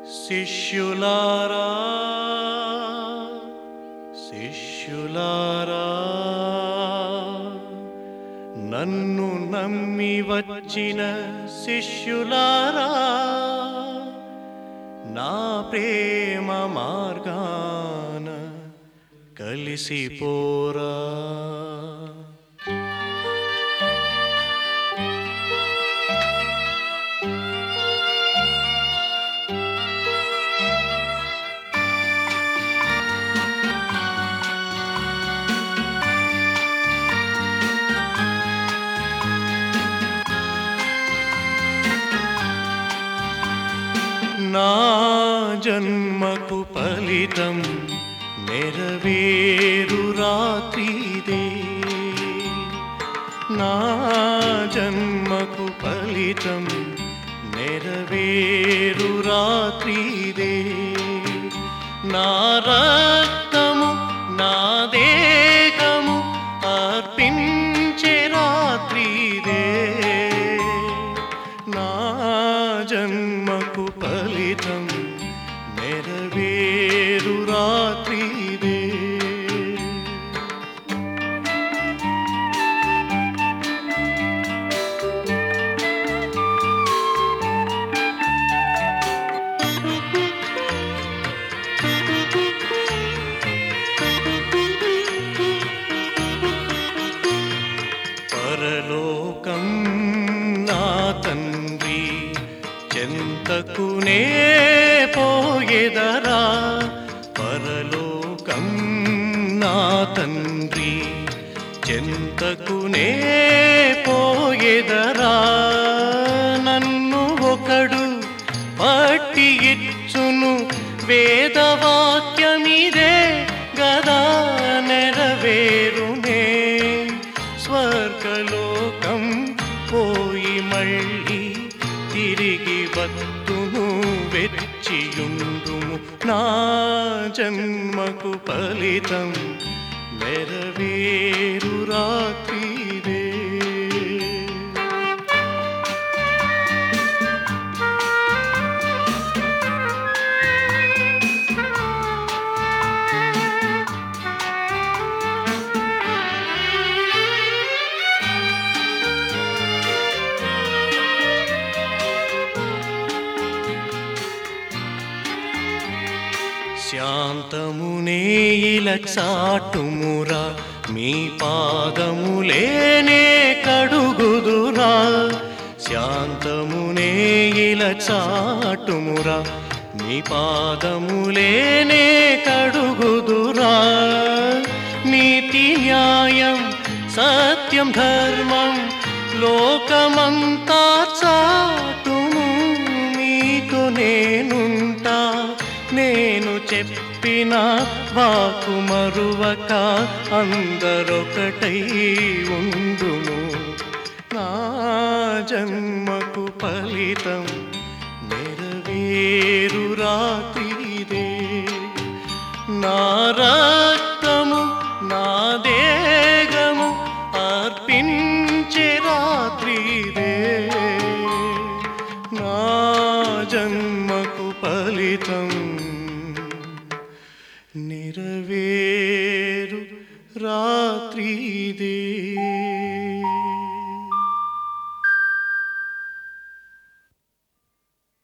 శిష్యులారా శిష్యులారా నన్ను నమ్మి వచ్చిన శిష్యులారా నా ప్రేమ మార్గాన కలిసిపోరా నా జన్మకు ఫలితం నెరవేరు రాత్రిదే నా జన్మకు ఫలితం నెరవేరు రాత్రిదే నా రక్తము నా దేహము అర్పించే రాత్రిదే నా జన్మకు ఫలితం నెరవేరు రాత్రిదే పరలోకం నా తండ్రి చెంతకునే పోయేదరా పరలోకం నా తండ్రి చెంతకునే పోయేదరా నన్ను ఒకడు పట్టి ఇచ్చును వేదవాక్యమిదే గదా నెరవేరునే స్వర్గలోకం పోయి మళ్ళీ తిరిగి వత్తును వెచ్చియుండుము నా జన్మకు ఫలితం నెరవేరు రాత్రిదే శాంతమునే ఇలచాటుమురా మీ పాదములేనే కడుగుదురా శాంతమునే ఇలచాటుమురా మీ పాదములేనే కడుగుదురా నీతి న్యాయం సత్యం ధర్మం లోకమంతా చాటుము మీతో నేనుంటా నేను చెప్పిన వాకు మరువక అందరొకటై ఉండుము నా జన్మకు ఫలితం నెరవేరు రాత్రిదే నా రక్తము నా దేగము అర్పించే రాత్రిదే నా జన్మకు ఫలితం నెరవేరు రాత్రిదే